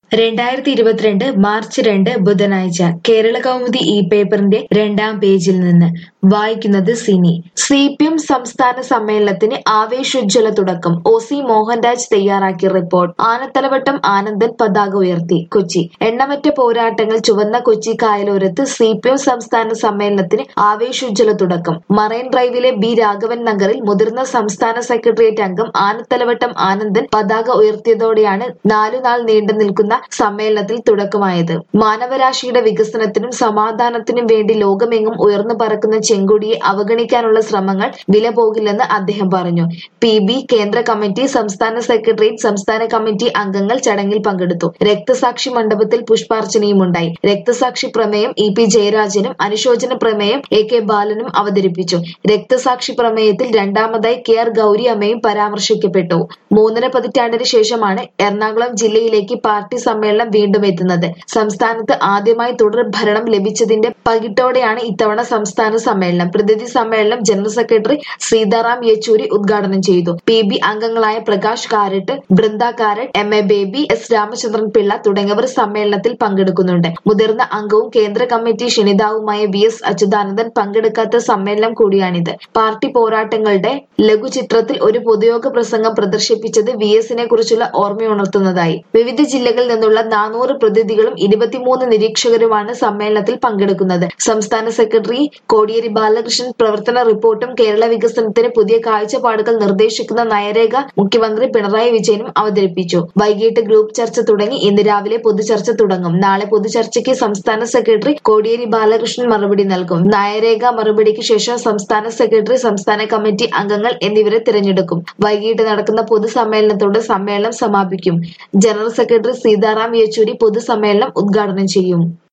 രണ്ടായിരത്തി ഇരുപത്തിരണ്ട് മാർച്ച് രണ്ട് ബുധനാഴ്ച കേരള കൗമുദി ഈ പേപ്പറിന്റെ രണ്ടാം പേജിൽ നിന്ന് വായിക്കുന്നത് സിനി സി പി എം സംസ്ഥാന സമ്മേളനത്തിന് ആവേശോജ്വല തുടക്കം ഒ സി മോഹൻരാജ് തയ്യാറാക്കിയ റിപ്പോർട്ട് ആനത്തലവട്ടം ആനന്ദൻ പതാക ഉയർത്തി കൊച്ചി എണ്ണമറ്റ പോരാട്ടങ്ങൾ ചുവന്ന കൊച്ചി കായലോരത്ത് സി പി എം സംസ്ഥാന സമ്മേളനത്തിന് ആവേശോജ്വല തുടക്കം മറൈൻ ഡ്രൈവിലെ ബി രാഘവൻ നഗറിൽ മുതിർന്ന സംസ്ഥാന സെക്രട്ടേറിയറ്റ് അംഗം ആനത്തലവട്ടം ആനന്ദൻ പതാക ഉയർത്തിയതോടെയാണ് നാലുനാൾ നീണ്ടു നിൽക്കുന്ന സമ്മേളനത്തിൽ തുടക്കമായത് മാനവരാശിയുടെ വികസനത്തിനും സമാധാനത്തിനും വേണ്ടി ലോകമെങ്ങും ഉയർന്നു പറക്കുന്ന ചെങ്കൊടിയെ അവഗണിക്കാനുള്ള ശ്രമങ്ങൾ വില പോകില്ലെന്ന് അദ്ദേഹം പറഞ്ഞു പി ബി കേന്ദ്ര കമ്മിറ്റി സംസ്ഥാന സെക്രട്ടേറിയറ്റ് സംസ്ഥാന കമ്മിറ്റി അംഗങ്ങൾ ചടങ്ങിൽ പങ്കെടുത്തു രക്തസാക്ഷി മണ്ഡപത്തിൽ പുഷ്പാർച്ചനയുമുണ്ടായി രക്തസാക്ഷി പ്രമേയം ഇ പി ജയരാജനും അനുശോചന പ്രമേയം എ കെ ബാലനും അവതരിപ്പിച്ചു രക്തസാക്ഷി പ്രമേയത്തിൽ രണ്ടാമതായി കെ ആർ ഗൗരി അമ്മയും പരാമർശിക്കപ്പെട്ടു മൂന്നര പതിറ്റാണ്ടിന് ശേഷമാണ് എറണാകുളം ജില്ലയിലേക്ക് പാർട്ടി സമ്മേളനം വീണ്ടും എത്തുന്നത് സംസ്ഥാനത്ത് ആദ്യമായി തുടർ ഭരണം ലഭിച്ചതിന്റെ പകിട്ടോടെയാണ് ഇത്തവണ സംസ്ഥാന സമ്മേളനം പ്രതിനിധി സമ്മേളനം ജനറൽ സെക്രട്ടറി സീതാറാം യെച്ചൂരി ഉദ്ഘാടനം ചെയ്തു പി ബി അംഗങ്ങളായ Prakash Karat Brinda Karat M A Baby S Ramachandran Pillai തുടങ്ങിയവർ സമ്മേളനത്തിൽ പങ്കെടുക്കുന്നുണ്ട് മുതിർന്ന അംഗവും കേന്ദ്ര കമ്മിറ്റി ക്ഷണിതാവുമായ വി എസ് അച്യുതാനന്ദൻ പങ്കെടുക്കാത്ത സമ്മേളനം കൂടിയാണിത് പാർട്ടി പോരാട്ടങ്ങളുടെ ലഘുചിത്രത്തിൽ ഒരു പൊതുയോഗ പ്രസംഗം പ്രദർശിപ്പിച്ചത് വി എസിനെ കുറിച്ചുള്ള ഓർമ്മയുണർത്തുന്നതായി വിവിധ ജില്ലകളിൽ നിന്നുള്ള നാനൂറ് പ്രതിനിധികളും ഇരുപത്തിമൂന്ന് നിരീക്ഷകരുമാണ് സമ്മേളനത്തിൽ പങ്കെടുക്കുന്നത് സംസ്ഥാന സെക്രട്ടറി കോടിയേരി ബാലകൃഷ്ണൻ പ്രവർത്തന റിപ്പോർട്ടും കേരള വികസനത്തിന് പുതിയ കാഴ്ചപ്പാടുകൾ നിർദ്ദേശിക്കുന്ന നയരേഖ മുഖ്യമന്ത്രി പിണറായി വിജയനും അവതരിപ്പിച്ചു വൈകിട്ട് ഗ്രൂപ്പ് ചർച്ച തുടങ്ങി ഇന്ന് രാവിലെ പൊതുചർച്ച തുടങ്ങും നാളെ പൊതുചർച്ചയ്ക്ക് സംസ്ഥാന സെക്രട്ടറി കോടിയേരി ബാലകൃഷ്ണൻ മറുപടി നൽകും നയരേഖ മറുപടിക്ക് ശേഷം സംസ്ഥാന സെക്രട്ടറി സംസ്ഥാന കമ്മിറ്റി അംഗങ്ങൾ എന്നിവരെ തിരഞ്ഞെടുക്കും വൈകിട്ട് നടക്കുന്ന പൊതുസമ്മേളനത്തോടെ സമ്മേളനം സമാപിക്കും ജനറൽ സെക്രട്ടറി സീതാറാം യെച്ചൂരി പൊതുസമ്മേളനം ഉദ്ഘാടനം ചെയ്യും